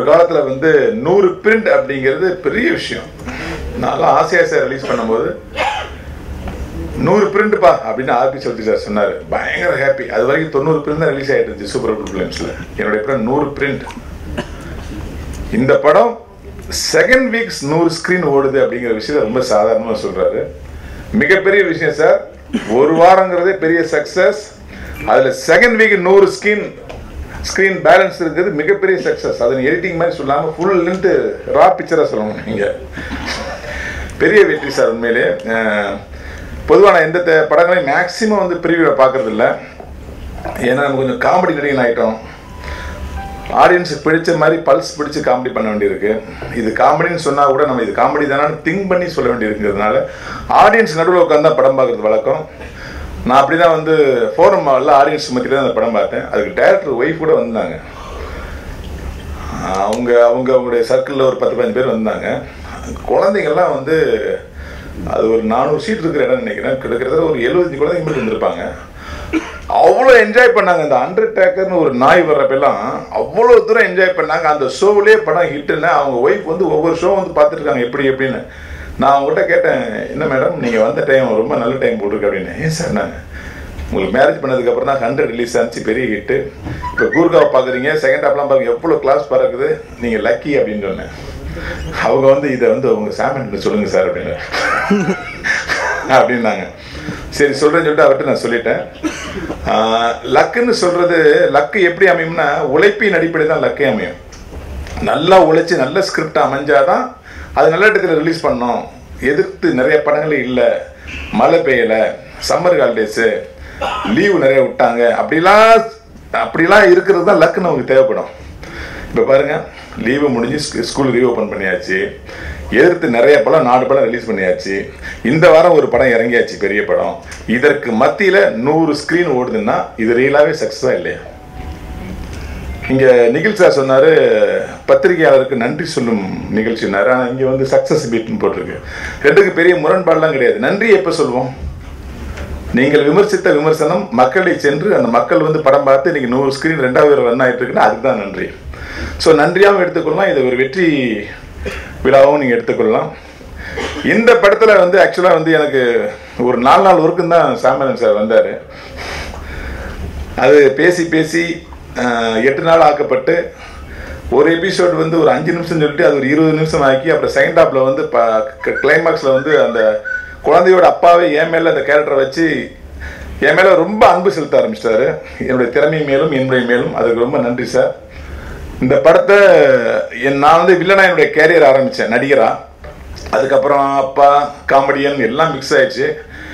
ஒரு காலத்தில் வந்து நூறு பிரிண்ட் அப்படிங்கிறது பெரிய விஷயம் நான்லாம் ஆசை ஆசையாக ரிலீஸ் பண்ணும்போது நூறு பிரிண்ட்ப்பா அப்படின்னு ஆர்பி சௌத்ரி சார் சொன்னார் பயங்கர ஹாப்பி அது வரைக்கும் தொண்ணூறு பிரிண்ட் தான் ரிலீஸ் ஆகிட்டு இருந்துச்சு சூப்பர் குட் ஃபிலிம்ஸில் என்னுடைய படம் நூறு பிரிண்ட் இந்த படம் செகண்ட் வீக்ஸ் நூறு ஸ்க்ரீன் ஓடுது அப்படிங்கிற விஷயத்த ரொம்ப சாதாரணமாக சொல்கிறாரு மிகப்பெரிய விஷயம் சார் ஒரு வாரங்கிறதே பெரிய சக்ஸஸ் அதில் செகண்ட் வீக் நூறு ஸ்க்ரீன் ஸ்க்ரீன் பேலன்ஸ் இருக்கிறது மிகப்பெரிய சக்ஸஸ் அதை எடிட்டிங் மாதிரி சொல்லாமல் ஃபுல் லென்த்து ரா பிக்சராக சொல்லணும் நீங்கள் பெரிய வெற்றி சார் உண்மையிலே பொதுவாக நான் எந்த த- படங்களையும் மேக்ஸிமம் வந்து பிரிவியூவை பார்க்கறது இல்ல ஏன்னா நம்ம கொஞ்சம் காமெடி நடிகன் ஆகிட்டோம் ஆடியன்ஸுக்கு பிடிச்ச மாதிரி பல்ஸ் பிடிச்சு காமெடி பண்ண வேண்டியிருக்கு இது காமெடின்னு சொன்னால் கூட நம்ம இது காமெடி தானு திங்க் பண்ணி சொல்ல வேண்டியிருக்கிறதுனால ஆடியன்ஸ் நடுவில் உட்காந்து தான் படம் பார்க்குறது வழக்கம் நான் அப்படி தான் வந்து ஃபோரம் மாலில் ஆடியன்ஸ் மத்தியில் தான் அந்த படம் பார்த்தேன் அதுக்கு டேரக்டர் ஒய்ஃப் கூட வந்தாங்க அவங்க அவங்க அவங்களுடைய சர்க்கிளில் ஒரு பத்து பதினஞ்சு பேர் வந்தாங்க குழந்தைங்கள்லாம் வந்து அது ஒரு நானூறு சீட் இருக்கிற இடம் நினைக்கிறேன் கிட்டத்தட்ட ஒரு எழுபத்தஞ்சு குழந்தைங்க மட்டும் வந்திருப்பாங்க அவ்வளோ என்ஜாய் பண்ணாங்க அந்த அண்டர் டேக்கர்னு ஒரு நாய் வர்றப்பெல்லாம் அவ்வளோ தூரம் என்ஜாய் பண்ணாங்க அந்த ஷோவிலே படம் ஹிட்டுன்னு அவங்க ஒய்ஃப் வந்து ஒவ்வொரு ஷோ வந்து பார்த்துட்டு இருக்காங்க எப்படி எப்படின்னு நான் அவங்ககிட்ட கேட்டேன் என்ன மேடம் நீங்கள் வந்த டைம் ரொம்ப நல்ல டைம் போட்டிருக்கு அப்படின்னு ஏன் சார் நாங்கள் உங்களுக்கு மேரேஜ் பண்ணதுக்கப்புறம் தான் ஹண்ட்ரட் ரிலீஸ் ஆச்சு பெரிய ஹிட்டு இப்போ கூர்காவை பார்க்குறீங்க செகண்ட் ஹாப்லாம் பாருங்க எவ்வளோ கிளாஸ் பறக்குது நீங்கள் லக்கி அப்படின்னு சொன்னேன் அவங்க வந்து இதை வந்து அவங்க சாமன் சொல்லுங்க சார் அப்படின்னு அப்படின்னாங்க சரி சொல்கிறேன்னு சொல்லிட்டு அவர்கிட்ட நான் சொல்லிட்டேன் ஆஹ், லக்குன்னு சொல்கிறது லக்கு எப்படி அமையும்னா உழைப்பின் அடிப்படை தான் லக்கே அமையும் நல்லா உழைச்சி நல்ல ஸ்கிரிப்ட் அமைஞ்சாதான் அது நல்ல இடத்துல ரிலீஸ் பண்ணோம் எதிர்த்து நிறைய படங்களே இல்லை மழை பெய்யலை சம்மர் ஹாலிடேஸு லீவு நிறைய விட்டாங்க அப்படிலாம் அப்படிலாம் இருக்கிறது தான் லக்கு நமக்கு தேவைப்படும் இப்போ பாருங்க லீவு முடிஞ்சு ஸ்கூல் ரீஓப்பன் பண்ணியாச்சு எதிர்த்து நிறைய படம் நாலு படம் ரிலீஸ் பண்ணியாச்சு இந்த வாரம் ஒரு படம் இறங்கியாச்சு பெரிய படம் இதற்கு மத்தியில் நூறு ஸ்க்ரீன் ஓடுதுன்னா இது ரியலாகவே சக்ஸஸாக இல்லையா இங்க நிகில் சார் சொன்னாரு பத்திரிகையாளருக்கு நன்றி சொல்லும் நிகழ்ச்சினாரு ஆனா இங்க வந்து சக்சஸ் பீட்னு போட்டிருக்கு ரெண்டுக்கு பெரிய முரண்பாடுலாம் கிடையாது நன்றி எப்ப சொல்லுவோம் நீங்கள் விமர்சித்த விமர்சனம் மக்களை சென்று அந்த மக்கள் வந்து படம் பார்த்து இன்னைக்கு நூறு ஸ்கிரீன் ரெண்டாவது ரன் ஆயிட்டு இருக்குன்னா அதுக்கு தான் நன்றி ஸோ நன்றியாகவும் எடுத்துக்கொள்ளலாம் இதை ஒரு வெற்றி விழாவும் நீங்கள் எடுத்துக்கொள்ளலாம் இந்த படத்தில் வந்து ஆக்சுவலாக வந்து எனக்கு ஒரு நாலு நாள் ஒர்க்கும் தான் சாமரன் சார் வந்தார் அது பேசி பேசி அஹ், எட்டு நாள் ஆக்கப்பட்டு ஒரு எபிசோட் வந்து ஒரு அஞ்சு நிமிஷம் சொல்லிட்டு அது ஒரு இருபது நிமிஷம் ஆக்கி அப்புறம் செகண்ட் ஹாப்ல வந்து கிளைமாக்ஸில் வந்து அந்த குழந்தையோட அப்பாவே என் மேல அந்த கேரக்டரை வச்சு என் மேல ரொம்ப அன்பு செலுத்த ஆரம்பிச்சிட்டாரு என்னுடைய திறமை மேலும் என்னுடைய மேலும் அதுக்கு ரொம்ப நன்றி சார் இந்த படத்தை என் நான் வந்து வில்லனா என்னுடைய கேரியர் ஆரம்பித்தேன் நடிகரா அதுக்கப்புறம் அப்பா காமெடியன் எல்லாம் மிக்ஸ் ஆயிடுச்சு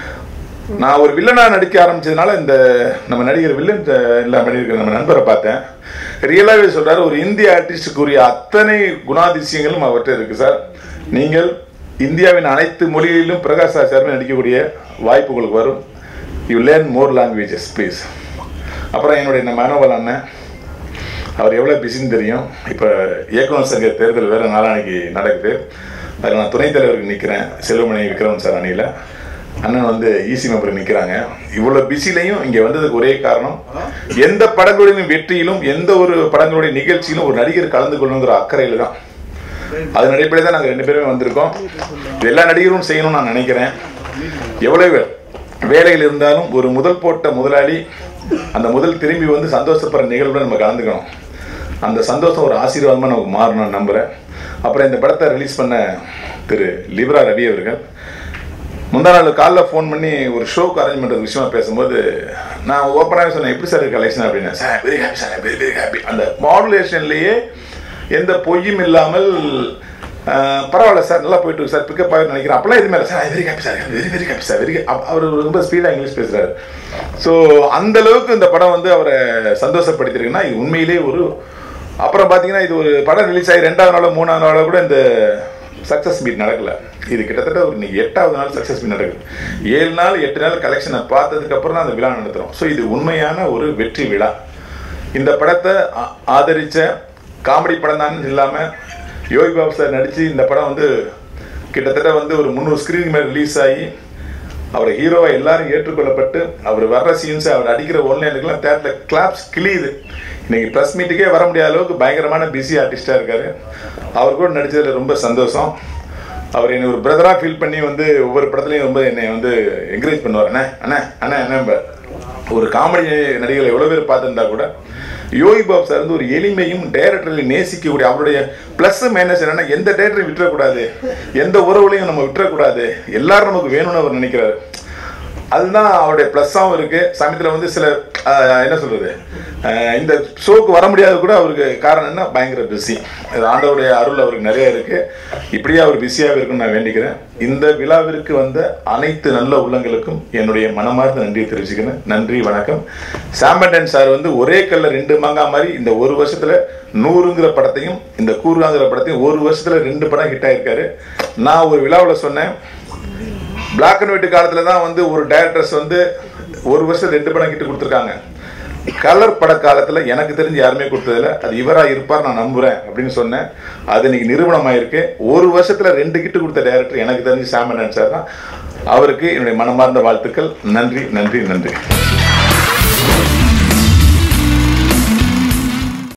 நான் ஒரு வில்லனா நடிக்க ஆரம்பிச்சதுனால இந்த நம்ம நடிகர் வில்லன் எல்லாம் பண்ணியிருக்கிற நம்ம நண்பரை பார்த்தேன் ரியலாகவே சொல்றாரு ஒரு இந்திய ஆர்டிஸ்டுக்குரிய அத்தனை குணாதிசயங்களும் அவர்கிட்ட இருக்கு சார் நீங்கள் இந்தியாவின் அனைத்து மொழிகளிலும் பிரகாஷ் ஆச்சாரமே நடிக்கக்கூடிய வாய்ப்பு உங்களுக்கு வரும் you learn more languages please அப்புறம் என்னுடைய நம்ம மனோபல் அண்ணன் அவர் எவ்வளோ பிஸின்னு தெரியும் இப்போ இயக்குனர் சங்க தேர்தல் வேறு நாளானைக்கு நடக்குது அதில் நான் துணைத் தலைவருக்கு நிற்கிறேன் செல்வமணி விக்ரமன் சார் அணியில் அண்ணன் வந்து ஈசி மெம்பருக்கு நிற்கிறாங்க இவ்வளோ பிஸிலையும் இங்கே வந்ததுக்கு ஒரே காரணம் எந்த படங்களிலும் வெற்றியிலும் எந்த ஒரு படங்களுடைய நிகழ்ச்சியிலும் ஒரு நடிகர் கலந்து கொள்ளணுங்கிற அக்கறையில் தான் அதன் அடிப்படையில் தான் நாங்கள் ரெண்டு பேருமே வந்திருக்கோம் இது எல்லா நடிகரும் செய்யணும்னு நான் நினைக்கிறேன் எவ்வளவு வேலைகள் இருந்தாலும் ஒரு முதல் போட்ட முதலாளி அந்த முதல் திரும்பி வந்து சந்தோஷப்படுற நிகழ்வுல நம்ம கலந்துக்கணும் அந்த சந்தோஷம் ஒரு ஆசீர்வாதமாக நமக்கு மாறணும்னு நம்புகிறேன் அப்புறம் இந்த படத்தை ரிலீஸ் பண்ண திரு லிப்ரா ரவி அவர்கள் முந்தா நாள் காலைல ஃபோன் பண்ணி ஒரு ஷோக்கு அரேஞ்ச் பண்ணுறது விஷயமா பேசும்போது நான் ஓப்பனாகவே சொன்னேன் எப்படி சார் கலெக்ஷன் அப்படின்னா sir very happy sir very very happy அந்த மாடுலேஷன்லேயே எந்த பொய்யும் இல்லாமல் ஆஹ், பரவாயில்ல சார் நல்லா போயிட்டு இருக்கு சார் பிக்கப் ஆகி நினைக்கிறேன் அப்பெல்லாம் எதுவுமே இல்லை sir very happy sir very very happy sir very அவர் ரொம்ப ஸ்பீடாக இங்கிலீஷ் பேசுகிறாரு ஸோ அந்த அளவுக்கு இந்த படம் வந்து அவரை சந்தோஷப்படுத்திருக்குன்னா இது உண்மையிலேயே ஒரு அப்புறம் பார்த்தீங்கன்னா இது ஒரு படம் ரிலீஸ் ஆகி ரெண்டாவது நாளோ மூணாவது நாளோ கூட இந்த சக்ஸஸ் மீட் நடக்கல இது கிட்டத்தட்ட ஒரு இன்னைக்கு எட்டாவது நாள் சக்ஸஸ் மீட் நடக்குது ஏழு நாள் எட்டு நாள் கலெக்ஷனை பார்த்ததுக்கு அப்புறம் தான் அந்த விழா நடத்துகிறோம் ஸோ இது உண்மையான ஒரு வெற்றி விழா இந்த படத்தை ஆ- ஆதரிச்ச காமெடி படம் தான் இல்லாமல் யோகி பாபு சார் நடித்து இந்த படம் வந்து கிட்டத்தட்ட வந்து ஒரு முந்நூறு ஸ்க்ரீன் மேலே ரிலீஸ் ஆகி அவரை ஹீரோவை எல்லாரும் ஏற்றுக்கொள்ளப்பட்டு அவர் வர்ற சீன்ஸ் அவர் அடிக்கிற ஒன்லைனுக்கெல்லாம் தேட்டரில் கிளாப்ஸ் கிளியுது இன்னைக்கு ப்ரெஸ் மீட்டுக்கே வர முடியாத அளவுக்கு பயங்கரமான பிஸி ஆர்டிஸ்டாக இருக்காரு அவர் கூட நடிச்சதுல ரொம்ப சந்தோஷம் அவர் என்னை ஒரு பிரதராக ஃபீல் பண்ணி வந்து ஒவ்வொரு படத்துலையும் ரொம்ப என்னை வந்து என்கரேஜ் பண்ணுவார் அண்ணே அண்ணே அண்ணே அண்ணே ஒரு காமெடி நடிகர்கள் எவ்வளோ பேர் பார்த்துருந்தா கூட யோகி பாபு சார் வந்து ஒரு எளிமையும் டைரக்டரில் நேசிக்கக்கூடிய அவருடைய ப்ளஸ் மைனஸ் என்னன்னா எந்த டைரக்டரையும் விட்டுறக்கூடாது எந்த உறவுலையும் நம்ம விட்டுறக்கூடாது எல்லாரும் நமக்கு வேணும்னு அவர் நினைக்கிறாரு அதுதான் அவருடைய ப்ளஸ்ஸாகவும் இருக்கு சமயத்தில் வந்து சில ஆஹ், என்ன சொல்றது ஆஹ், இந்த ஷோக்கு வர முடியாத கூட அவருக்கு காரணம் என்ன பயங்கர பிஸி ஆண்டவருடைய அருள் அவருக்கு நிறைய இருக்கு இப்படியே அவர் பிஸியாக இருக்குன்னு நான் வேண்டிக்கிறேன் இந்த விழாவிற்கு வந்த அனைத்து நல்ல உள்ளங்களுக்கும் என்னுடைய மனமார்ந்த நன்றியை தெரிவிச்சுக்கிறேன் நன்றி வணக்கம் சாம்பண்டன் சார் வந்து ஒரே கல்ல ரெண்டு மாங்கா மாதிரி இந்த ஒரு வருஷத்துல நூறுங்கிற படத்தையும் இந்த கூறுங்கிற படத்தையும் ஒரு வருஷத்துல ரெண்டு படம் ஹிட் ஆயிருக்காரு நான் ஒரு விழாவில் சொன்னேன் பிளாக் அண்ட் ஒயிட் காலத்துல தான் வந்து ஒரு டைரக்டர்ஸ் வந்து ஒரு வருஷம் ரெண்டு படம் கிட்ட கொடுத்துருக்காங்க கலர் பட காலத்துல எனக்கு தெரிஞ்சு யாருமே கொடுத்ததில்ல அது இவரா இருப்பார் நான் நம்புறேன் அப்படின்னு சொன்னேன் அது இன்னைக்கு நிரூபணம் ஆயிருக்கு ஒரு வருஷத்துல ரெண்டு கிட்டு கொடுத்த டைரக்டர் எனக்கு தெரிஞ்சு சாமன் சார் தான் அவருக்கு என்னுடைய மனமார்ந்த வாழ்த்துக்கள் நன்றி நன்றி நன்றி